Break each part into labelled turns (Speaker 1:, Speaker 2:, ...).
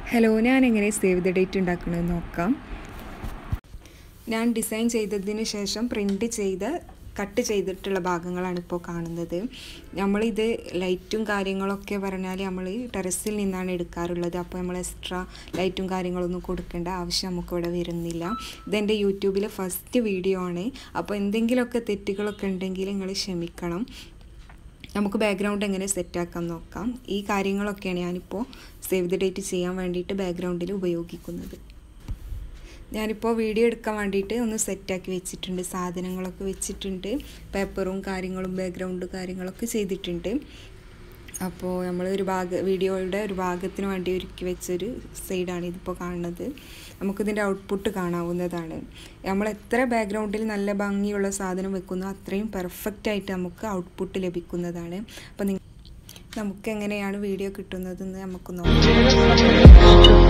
Speaker 1: hello ഞാൻ എങ്ങനെ save the date ഉണ്ടാക്കണമെന്ന് നോക്കാം ഞാൻ ഡിസൈൻ ചെയ്തതിന് ശേഷം പ്രിൻ്റ് ചെയ്ത് കട്ട് ചെയ്തിട്ടുള്ള ഭാഗങ്ങളാണ് ഇപ്പോൾ കാണുന്നത് നമ്മളിത് ലൈറ്റും കാര്യങ്ങളൊക്കെ പറഞ്ഞാൽ നമ്മൾ ടെറസിൽ നിന്നാണ് എടുക്കാറുള്ളത് അപ്പോൾ നമ്മൾ എക്സ്ട്രാ ലൈറ്റും കാര്യങ്ങളൊന്നും കൊടുക്കേണ്ട ആവശ്യം നമുക്കിവിടെ വരുന്നില്ല ഇതെൻ്റെ യൂട്യൂബിലെ ഫസ്റ്റ് വീഡിയോ ആണ് അപ്പോൾ എന്തെങ്കിലുമൊക്കെ തെറ്റുകളൊക്കെ ഉണ്ടെങ്കിൽ നിങ്ങൾ ക്ഷമിക്കണം നമുക്ക് ബാക്ക്ഗ്രൗണ്ട് എങ്ങനെ സെറ്റാക്കാൻ നോക്കാം ഈ കാര്യങ്ങളൊക്കെയാണ് ഞാനിപ്പോൾ സേവ് ദ ഡേറ്റ് ചെയ്യാൻ വേണ്ടിയിട്ട് ബാക്ക്ഗ്രൗണ്ടിൽ ഉപയോഗിക്കുന്നത് ഞാനിപ്പോൾ വീഡിയോ എടുക്കാൻ വേണ്ടിയിട്ട് ഒന്ന് സെറ്റാക്കി വെച്ചിട്ടുണ്ട് സാധനങ്ങളൊക്കെ വെച്ചിട്ടുണ്ട് പേപ്പറും കാര്യങ്ങളും ബാക്ക്ഗ്രൗണ്ട് കാര്യങ്ങളൊക്കെ ചെയ്തിട്ടുണ്ട് അപ്പോൾ നമ്മൾ ഒരു ഭാഗ വീഡിയോയുടെ ഒരു ഭാഗത്തിന് വേണ്ടി ഒരുക്കി വെച്ചൊരു സൈഡാണ് ഇതിപ്പോൾ കാണുന്നത് നമുക്കിതിൻ്റെ ഔട്ട്പുട്ട് കാണാവുന്നതാണ് നമ്മൾ എത്ര ബാക്ക്ഗ്രൗണ്ടിൽ നല്ല ഭംഗിയുള്ള സാധനം വെക്കുന്നോ അത്രയും പെർഫെക്റ്റ് ആയിട്ട് നമുക്ക് ഔട്ട്പുട്ട് ലഭിക്കുന്നതാണ് അപ്പോൾ നിങ്ങൾ നമുക്ക് എങ്ങനെയാണ് വീഡിയോ കിട്ടുന്നതെന്ന് നമുക്ക് നോക്കാം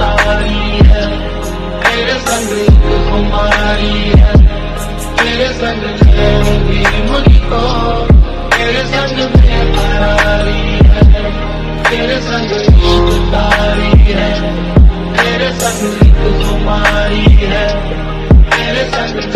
Speaker 2: तेरे संग एक कुमारी है तेरे संग खेलूंगी मुझको तेरे संग बेकरारी है तेरे संग इश्क तारी है तेरे संग एक कुमारी है तेरे संग